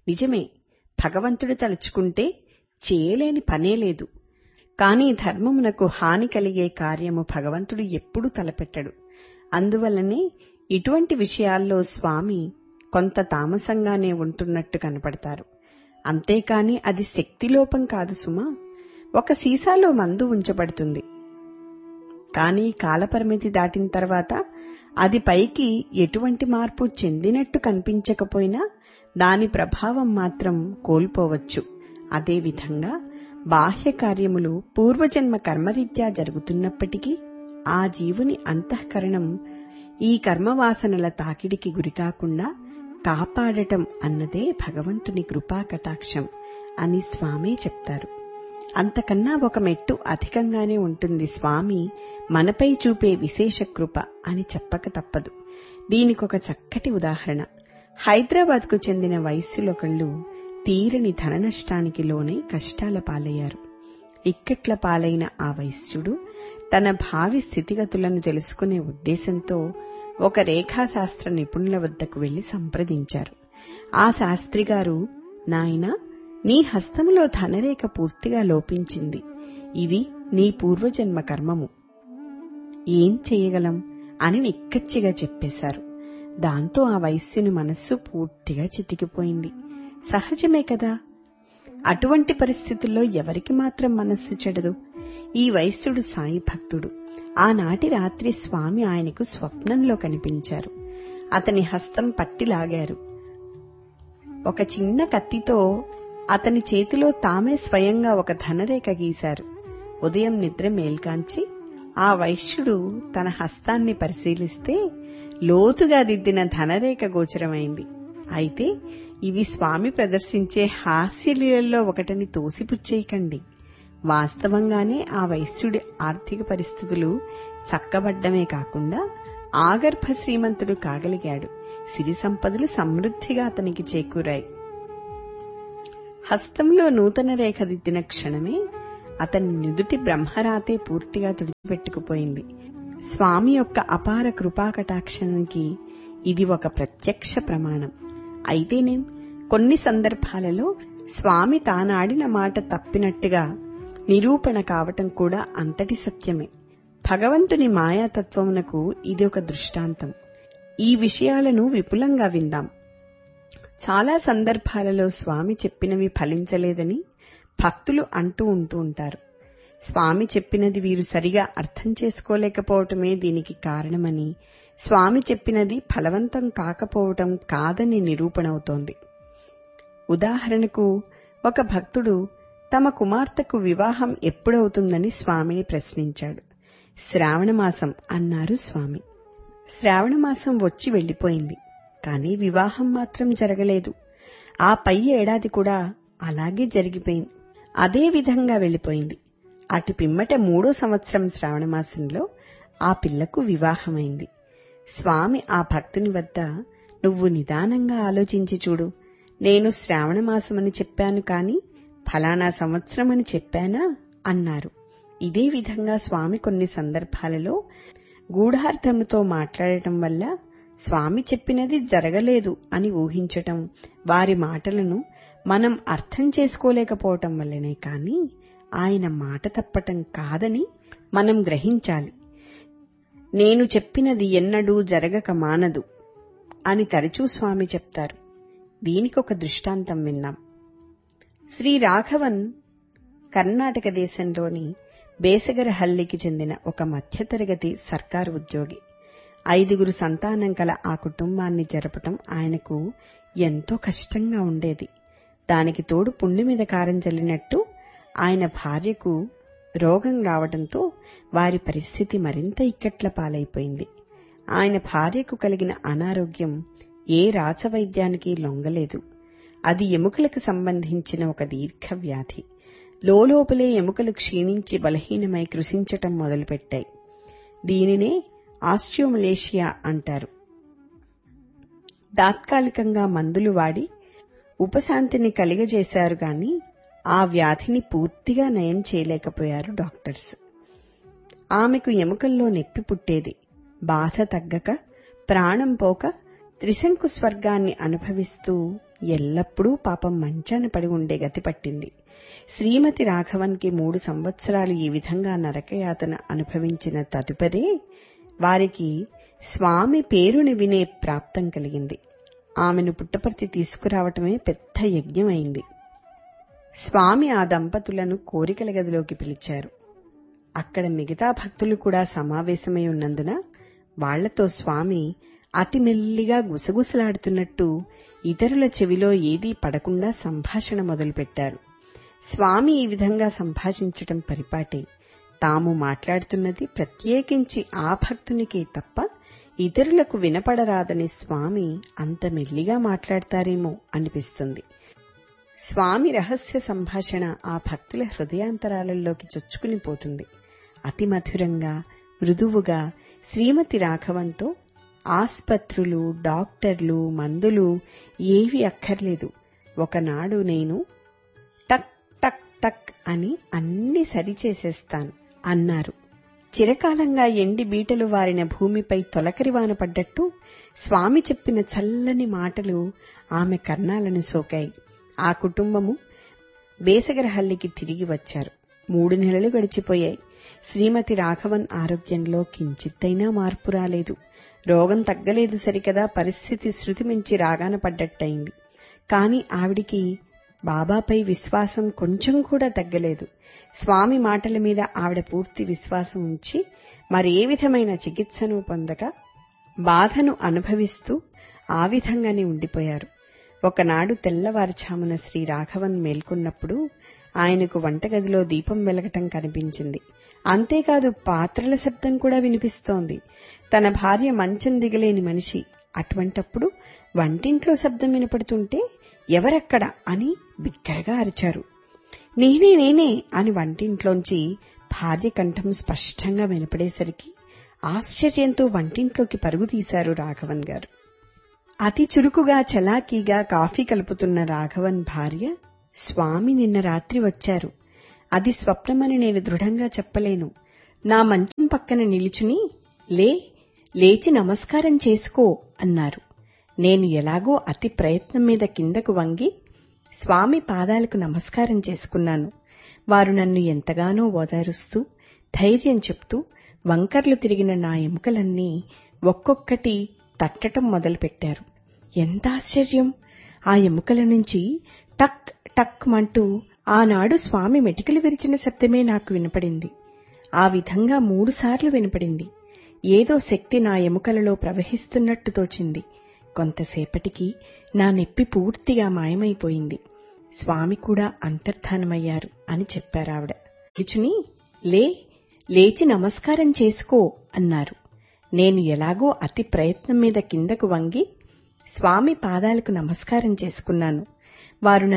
నిజమే భగవంతుడు తలుచుకుంటే చేయలేని పనే లేదు కాని ధర్మమునకు హాని కలిగే కార్యము భగవంతుడు ఎప్పుడూ తలపెట్టడు అందువల్లనే ఇటువంటి విషయాల్లో స్వామి కొంత తామసంగానే ఉంటున్నట్టు కనపడతారు అంతేకాని అది శక్తిలోపం కాదు సుమా ఒక సీసాలో మందు ఉంచబడుతుంది కానీ కాలపరిమితి దాటిన తర్వాత అది పైకి ఎటువంటి మార్పు చెందినట్టు కనిపించకపోయినా దాని ప్రభావం మాత్రం కోల్పోవచ్చు అదేవిధంగా బాహ్య కార్యములు పూర్వజన్మ కర్మరీత్యా జరుగుతున్నప్పటికీ ఆ జీవుని అంతఃకరణం ఈ కర్మవాసనల తాకిడికి గురికాకుండా కాపాడటం అన్నదే భగవంతుని కృపా కటాక్షం అని స్వామి చెప్తారు అంతకన్నా ఒక మెట్టు అధికంగానే ఉంటుంది స్వామి మనపై చూపే విశేష కృప అని చెప్పక తప్పదు దీనికొక చక్కటి ఉదాహరణ హైదరాబాద్కు చెందిన వయస్సులొకళ్ళు తీరని ధన నష్టానికి లోనై కష్టాల పాలయ్యారు ఇక్కట్ల పాలైన ఆ వైశ్యుడు తన భావి స్థితిగతులను తెలుసుకునే ఉద్దేశంతో ఒక రేఖాశాస్త్ర నిపుణుల వద్దకు వెళ్లి సంప్రదించారు ఆ శాస్త్రిగారు నాయనా నీ హస్తములో ధనరేఖ పూర్తిగా లోపించింది ఇది నీ పూర్వజన్మ కర్మము ఏం చేయగలం అని నిక్కచ్చిగా చెప్పేశారు దాంతో ఆ వైశ్యుని మనస్సు పూర్తిగా చితికిపోయింది సహజమే కదా అటువంటి పరిస్థితుల్లో ఎవరికి మాత్రం మనస్సు చెడదు ఈ వైశ్యుడు సాయి భక్తుడు ఆనాటి రాత్రి స్వామి ఆయనకు స్వప్నంలో కనిపించారు అతని హస్తం పట్టిలాగారు ఒక చిన్న కత్తితో అతని చేతిలో తామే స్వయంగా ఒక ధనరేఖ గీశారు ఉదయం నిద్ర మేల్కాంచి ఆ వైశ్యుడు తన హస్తాన్ని పరిశీలిస్తే లోతుగా దిద్దిన ధనరేఖ గోచరమైంది అయితే ఇది స్వామి ప్రదర్శించే హాస్యలీలల్లో ఒకటని తోసిపుచ్చేయకండి వాస్తవంగానే ఆ వైశ్యుడి ఆర్థిక పరిస్థితులు చక్కబడ్డమే కాకుండా ఆగర్భ శ్రీమంతుడు కాగలిగాడు సిరి సంపదలు సమృద్ధిగా అతనికి చేకూరాయి హస్తంలో నూతన రేఖ దిద్దిన క్షణమే అతని నుదుటి బ్రహ్మరాతే పూర్తిగా తుడిచిపెట్టుకుపోయింది స్వామి యొక్క అపార కృపాకటాక్షానికి ఇది ఒక ప్రత్యక్ష ప్రమాణం అయితేనేం కొన్ని సందర్భాలలో స్వామి తానాడిన మాట తప్పినట్టుగా నిరూపణ కావటం కూడా అంతటి సత్యమే భగవంతుని మాయాతత్వమునకు ఇది ఒక దృష్టాంతం ఈ విషయాలను విపులంగా విందాం చాలా సందర్భాలలో స్వామి చెప్పినవి ఫలించలేదని భక్తులు అంటూ ఉంటూ ఉంటారు స్వామి చెప్పినది వీరు సరిగా అర్థం చేసుకోలేకపోవటమే దీనికి కారణమని స్వామి చెప్పినది ఫలవంతం కాకపోవటం కాదని నిరూపణవుతోంది ఉదాహరణకు ఒక భక్తుడు తమ కుమార్తెకు వివాహం ఎప్పుడవుతుందని స్వామిని ప్రశ్నించాడు శ్రావణమాసం అన్నారు స్వామి శ్రావణమాసం వచ్చి వెళ్లిపోయింది కాని వివాహం మాత్రం జరగలేదు ఆ పై ఏడాది కూడా అలాగే జరిగిపోయింది అదే విధంగా వెళ్లిపోయింది అటు పిమ్మట మూడో సంవత్సరం శ్రావణమాసంలో ఆ పిల్లకు వివాహమైంది స్వామి ఆ భక్తుని వద్ద నువ్వు నిదానంగా ఆలోచించి చూడు నేను శ్రావణమాసమని చెప్పాను కాని ఫలానా సంవత్సరమని చెప్పానా అన్నారు ఇదే విధంగా స్వామి కొన్ని సందర్భాలలో గూఢార్థముతో మాట్లాడటం వల్ల స్వామి చెప్పినది జరగలేదు అని ఊహించటం వారి మాటలను మనం అర్థం చేసుకోలేకపోవటం వల్లనే కాని ఆయన మాట తప్పటం కాదని మనం గ్రహించాలి నేను చెప్పినది ఎన్నడూ జరగక మానదు అని తరచూ స్వామి చెప్తారు దీనికొక దృష్టాంతం విన్నాం శ్రీ రాఘవన్ కర్ణాటక దేశంలోని బేసగరహల్లికి చెందిన ఒక మధ్యతరగతి సర్కారు ఉద్యోగి ఐదుగురు సంతానం కల ఆ కుటుంబాన్ని జరపటం ఆయనకు ఎంతో కష్టంగా ఉండేది దానికి తోడు పుండి మీద కారం చల్లినట్టు ఆయన భార్యకు రోగం రావడంతో వారి పరిస్థితి మరింత ఇక్కట్ల పాలైపోయింది ఆయన భార్యకు కలిగిన అనారోగ్యం ఏ రాచవైద్యానికి లొంగలేదు అది ఎముకలకు సంబంధించిన ఒక దీర్ఘ వ్యాధి లోపలే ఎముకలు క్షీణించి బలహీనమై కృషించటం మొదలుపెట్టాయి దీనినే ఆస్ట్రియోమలేషియా అంటారు తాత్కాలికంగా మందులు వాడి ఉపశాంతిని కలిగజేశారు గాని ఆ వ్యాధిని పూర్తిగా నయం చేయలేకపోయారు డాక్టర్స్ ఆమెకు ఎముకల్లో నొప్పి పుట్టేది బాధ తగ్గక ప్రాణం పోక త్రిశంకు స్వర్గాన్ని అనుభవిస్తూ ఎల్లప్పుడూ పాపం మంచాన పడి ఉండే గతి పట్టింది శ్రీమతి రాఘవన్కి మూడు సంవత్సరాలు ఈ విధంగా నరకయాతన అనుభవించిన తదుపరే వారికి స్వామి పేరుని వినే ప్రాప్తం కలిగింది ఆమెను పుట్టపర్తి తీసుకురావటమే పెద్ద యజ్ఞమైంది స్వామి ఆ దంపతులను కోరికల గదిలోకి పిలిచారు అక్కడ మిగతా భక్తులు కూడా సమావేశమై ఉన్నందున వాళ్లతో స్వామి అతి మెల్లిగా గుసగుసలాడుతున్నట్టు ఇతరుల చెవిలో ఏదీ పడకుండా సంభాషణ మొదలుపెట్టారు స్వామి ఈ విధంగా సంభాషించటం పరిపాటే తాము మాట్లాడుతున్నది ప్రత్యేకించి ఆ భక్తునికే తప్ప ఇతరులకు వినపడరాదని స్వామి అంత మెల్లిగా మాట్లాడతారేమో అనిపిస్తుంది స్వామి రహస్య సంభాషణ ఆ భక్తుల హృదయాంతరాలలోకి చొచ్చుకుని పోతుంది అతి మధురంగా మృదువుగా శ్రీమతి రాఘవంతో ఆస్పత్రులు డాక్టర్లు మందులు ఏవి అక్కర్లేదు ఒకనాడు నేను టక్ టక్ టక్ అని అన్ని సరిచేసేస్తాను అన్నారు చిరకాలంగా ఎండి బీటలు వారిన భూమిపై తొలకరివాన పడ్డట్టు స్వామి చెప్పిన చల్లని మాటలు ఆమె కర్ణాలను సోకాయి ఆ కుటుంబము వేసగరహల్లికి తిరిగి వచ్చారు మూడు నెలలు గడిచిపోయాయి శ్రీమతి రాఘవన్ ఆరోగ్యంలో కించిత్తైనా మార్పు రాలేదు రోగం తగ్గలేదు సరికదా పరిస్థితి శృతి మించి రాగాన పడ్డట్టయింది కాని ఆవిడికి బాబాపై విశ్వాసం కొంచెం కూడా తగ్గలేదు స్వామి మాటల మీద ఆవిడ పూర్తి విశ్వాసం ఉంచి మరే విధమైన చికిత్సను పొందక బాధను అనుభవిస్తూ ఆ విధంగానే ఉండిపోయారు ఒకనాడు తెల్లవారుఛామున శ్రీ రాఘవన్ మేల్కొన్నప్పుడు ఆయనకు వంటగదిలో దీపం వెలగటం కనిపించింది అంతేకాదు పాత్రల శబ్దం కూడా వినిపిస్తోంది తన భార్య మంచం దిగలేని మనిషి అటువంటప్పుడు వంటింట్లో శబ్దం వినపడుతుంటే ఎవరెక్కడ అని బిగ్గరగా అరిచారు నేనే నేనే అని వంటింట్లోంచి భార్య కంఠం స్పష్టంగా వినపడేసరికి ఆశ్చర్యంతో వంటింట్లోకి పరుగు తీశారు రాఘవన్ గారు అతి చురుకుగా చలాకీగా కాఫీ కలుపుతున్న రాఘవన్ భార్య స్వామి నిన్న రాత్రి వచ్చారు అది స్వప్నమని నేను దృఢంగా చెప్పలేను నా మంచం పక్కన నిలుచుని లే లేచి నమస్కారం చేసుకో అన్నారు నేను ఎలాగో అతి ప్రయత్నం మీద కిందకు వంగి స్వామి పాదాలకు నమస్కారం చేసుకున్నాను వారు నన్ను ఎంతగానో ఓదారుస్తూ ధైర్యం చెప్తూ వంకర్లు తిరిగిన నా ఎముకలన్నీ ఒక్కొక్కటి తట్టటం మొదలుపెట్టారు ఎంత ఆశ్చర్యం ఆ ఎముకల నుంచి టక్ టక్ మంటూ ఆనాడు స్వామి మెటికలు విరిచిన శబ్దమే నాకు వినపడింది ఆ విధంగా మూడుసార్లు వినపడింది ఏదో శక్తి నా ఎముకలలో ప్రవహిస్తున్నట్టు తోచింది కొంతసేపటికి నా నెప్పి పూర్తిగా మాయమైపోయింది స్వామి కూడా అంతర్ధానమయ్యారు అని చెప్పారావిడ నిలుచుని లే లేచి నమస్కారం చేసుకో అన్నారు నేను ఎలాగో అతి ప్రయత్నం మీద కిందకు వంగి స్వామి పాదాలకు నమస్కారం చేసుకున్నాను వారు